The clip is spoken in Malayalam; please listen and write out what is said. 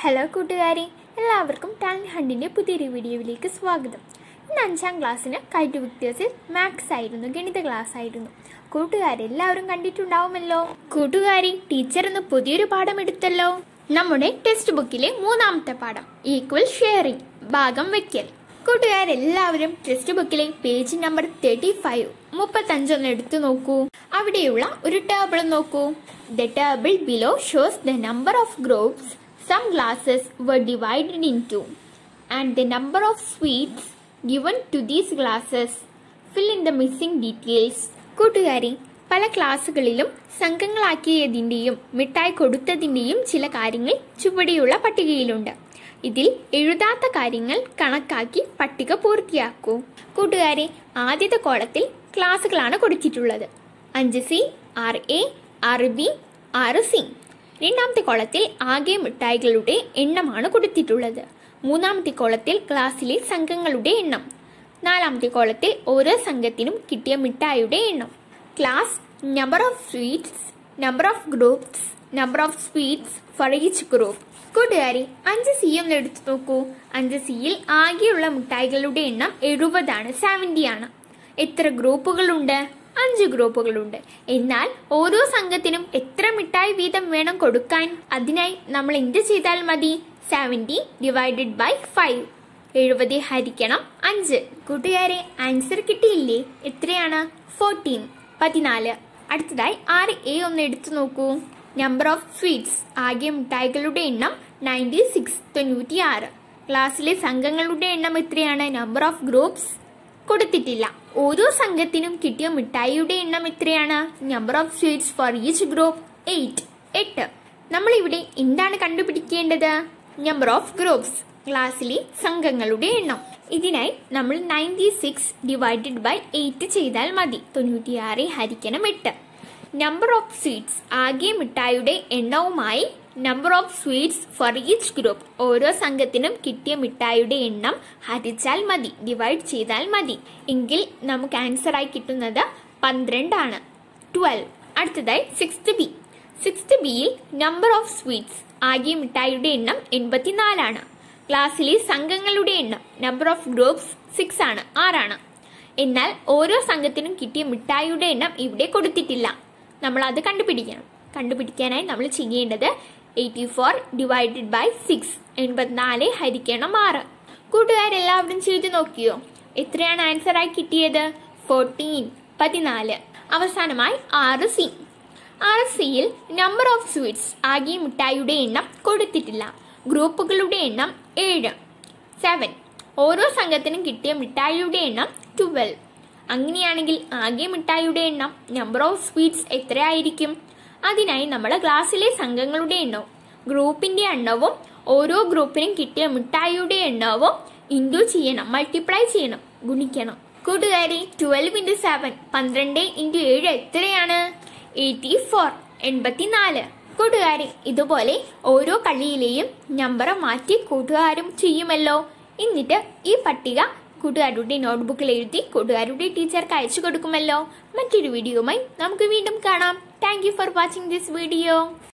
ഹലോ കൂട്ടുകാരെ എല്ലാവർക്കും ടാലൻറ്റ് ഹണ്ടിൻ്റെ പുതിയൊരു വീഡിയോയിലേക്ക് സ്വാഗതം ഇന്ന് അഞ്ചാം ക്ലാസ്സിന് കൈറ്റ് വിക്ടേഴ്സിൽ മാത്സ് ആയിരുന്നു ഗണിത ക്ലാസ് ആയിരുന്നു കൂട്ടുകാരെല്ലാവരും കണ്ടിട്ടുണ്ടാവുമല്ലോ കൂട്ടുകാരി ടീച്ചർ ഇന്ന് പുതിയൊരു പാഠം എടുത്തല്ലോ നമ്മുടെ ടെക്സ്റ്റ് ബുക്കിലെ മൂന്നാമത്തെ പാഠം ഈക്വൽ ഷെയറിംഗ് ഭാഗം വെക്കൽ കൂട്ടുകാരെല്ലാവരും ടെക്സ്റ്റ് ബുക്കിലെ പേജ് നമ്പർ തേർട്ടി ഫൈവ് മുപ്പത്തഞ്ചൊന്ന് എടുത്തു നോക്കൂ അവിടെയുള്ള ഒരു ടേബിൾ നോക്കൂ the table below shows the number of groups some classes were divided into and the number of sweets given to these glasses fill in the missing details കൂട്ടുകാരി പല ക്ലാസ്സുകളിലും സംഘങ്ങളാക്കിയതിൻ്റെയും മിഠായി കൊടുത്തതിൻ്റെയും ചില കാര്യങ്ങൾ ചുവടെയുള്ള പട്ടികയിലുണ്ട് ഇതിൽ എഴുതാത്ത കാര്യങ്ങൾ കണക്കാക്കി പട്ടിക പൂർത്തിയാക്കൂ കൂട്ടുകാരെ ആദ്യത്തെ കോളത്തിൽ ക്ലാസ്സുകളാണ് കൊടുത്തിട്ടുള്ളത് അഞ്ച് സി ആറ് എ ആറ് ബി ആറ് സി രണ്ടാമത്തെ കോളത്തിൽ ആകെ മിഠായികളുടെ എണ്ണമാണ് കൊടുത്തിട്ടുള്ളത് മൂന്നാമത്തെ കോളത്തിൽ ക്ലാസ്സിലെ സംഘങ്ങളുടെ എണ്ണം നാലാമത്തെ കോളത്തിൽ ഓരോ സംഘത്തിനും കിട്ടിയ മിഠായിയുടെ എണ്ണം class number of sweets number of groups number of sweets for each group കൂട്ടുകാരി അഞ്ച് സി ഒന്ന് എടുത്തു നോക്കൂ അഞ്ച് സിയിൽ ആകെയുള്ള മിഠായികളുടെ എണ്ണം എഴുപതാണ് സെവൻറ്റി ആണ് എത്ര ഗ്രൂപ്പുകളുണ്ട് അഞ്ച് ഗ്രൂപ്പുകളുണ്ട് എന്നാൽ ഓരോ സംഘത്തിനും എത്ര മിഠായി വീതം വേണം കൊടുക്കാൻ അതിനായി നമ്മൾ എന്ത് ചെയ്താൽ മതി സെവൻറ്റി ഡിവൈഡഡ് ബൈ ഫൈവ് എഴുപത് ഹരിക്കണം അഞ്ച് കൂട്ടുകാരെ ആൻസർ കിട്ടിയില്ലേ എത്രയാണ് ഫോർട്ടീൻ പതിനാല് അടുത്തതായി ആറ് എ ഒന്ന് എടുത്തു നോക്കൂ നമ്പർ ഓഫ് സ്വീറ്റ്സ് ആകെ മിഠായികളുടെ എണ്ണം നയൻറ്റി സിക്സ് തൊണ്ണൂറ്റി ആറ് ക്ലാസ്സിലെ സംഘങ്ങളുടെ എണ്ണം എത്രയാണ് നമ്പർ ഓഫ് ഗ്രൂപ്പ്സ് കൊടുത്തിട്ടില്ല ഓരോ സംഘത്തിനും കിട്ടിയ മിഠായിയുടെ എണ്ണം എത്രയാണ് number of sweets for each group eight എട്ട് നമ്മൾ ഇവിടെ എന്താണ് കണ്ടുപിടിക്കേണ്ടത് നമ്പർ ഓഫ് ഗ്രൂപ്പ്സ് ക്ലാസ്സിലെ സംഘങ്ങളുടെ എണ്ണം ഇതിനായി നമ്മൾ ninety six divided by eight ചെയ്താൽ മതി തൊണ്ണൂറ്റിയാറ് ഹരിക്കണം എട്ട് നമ്പർ ഓഫ് സ്വീറ്റ്സ് ആകെ മിഠായിയുടെ എണ്ണവുമായി number of sweets for each group ഓരോ സംഘത്തിനും കിട്ടിയ മിഠായിയുടെ എണ്ണം ഹരിച്ചാൽ മതി ഡിവൈഡ് ചെയ്താൽ മതി എങ്കിൽ നമുക്ക് ആൻസർ ആയി കിട്ടുന്നത് പന്ത്രണ്ടാണ് ട്വൽവ് അടുത്തതായി സിക്സ്ത് ബി സിക്സ്ത് ബിയിൽ നമ്പർ ഓഫ് സ്വീറ്റ്സ് ആകെ മിഠായിയുടെ എണ്ണം എൺപത്തിനാലാണ് ക്ലാസ്സിലെ സംഘങ്ങളുടെ എണ്ണം നമ്പർ ഓഫ് ഗ്രൂപ്പ്സ് സിക്സ് ആണ് ആറാണ് എന്നാൽ ഓരോ സംഘത്തിനും കിട്ടിയ മിഠായിയുടെ എണ്ണം ഇവിടെ കൊടുത്തിട്ടില്ല നമ്മൾ അത് കണ്ടുപിടിക്കണം കണ്ടുപിടിക്കാനായി നമ്മൾ ചെയ്യേണ്ടത് eighty four divided by six എൺപത്തിനാല് ഹരിക്കണം ആറ് കൂട്ടുകാരെല്ലാവരും ചെയ്തു നോക്കിയോ എത്രയാണ് ആൻസർ ആയി കിട്ടിയത് ഫോർട്ടീൻ പതിനാല് അവസാനമായി ആറ് സി ആറ് സിയിൽ നമ്പർ ഓഫ് സ്വീറ്റ്സ് ആകെ മിഠായിയുടെ എണ്ണം കൊടുത്തിട്ടില്ല ഗ്രൂപ്പുകളുടെ എണ്ണം ഏഴ് സെവൻ ഓരോ സംഘത്തിനും കിട്ടിയ മിഠായിയുടെ എണ്ണം ട്വൽവ് അങ്ങനെയാണെങ്കിൽ ആകെ മിഠായിയുടെ എണ്ണം നമ്പർ ഓഫ് സ്വീറ്റ്സ് എത്രയായിരിക്കും അതിനായി നമ്മൾ ക്ലാസ്സിലെ സംഘങ്ങളുടെ എണ്ണവും ഗ്രൂപ്പിന്റെ എണ്ണവും ഓരോ ഗ്രൂപ്പിനും കിട്ടിയ മിഠായിയുടെ എണ്ണവും ഇൻറ്റു ചെയ്യണം മൾട്ടിപ്ലൈ ചെയ്യണം ഗുണിക്കണം കൂട്ടുകാരി ട്വൽവ് ഇൻറ്റു സെവൻ പന്ത്രണ്ട് ഇൻറ്റു ഏഴ് എത്രയാണ് എയ്റ്റി ഫോർ എൺപത്തിനാല് കൂട്ടുകാരി ഇതുപോലെ ഓരോ കളിയിലെയും നമ്പർ മാറ്റി കൂട്ടുകാരും ചെയ്യുമല്ലോ എന്നിട്ട് ഈ പട്ടിക കൂട്ടുകാരുടെ നോട്ട്ബുക്കിൽ എഴുതി കൂട്ടുകാരുടെ ടീച്ചർക്ക് അയച്ചു കൊടുക്കുമല്ലോ മറ്റൊരു വീഡിയോയുമായി നമുക്ക് വീണ്ടും കാണാം thank for watching this video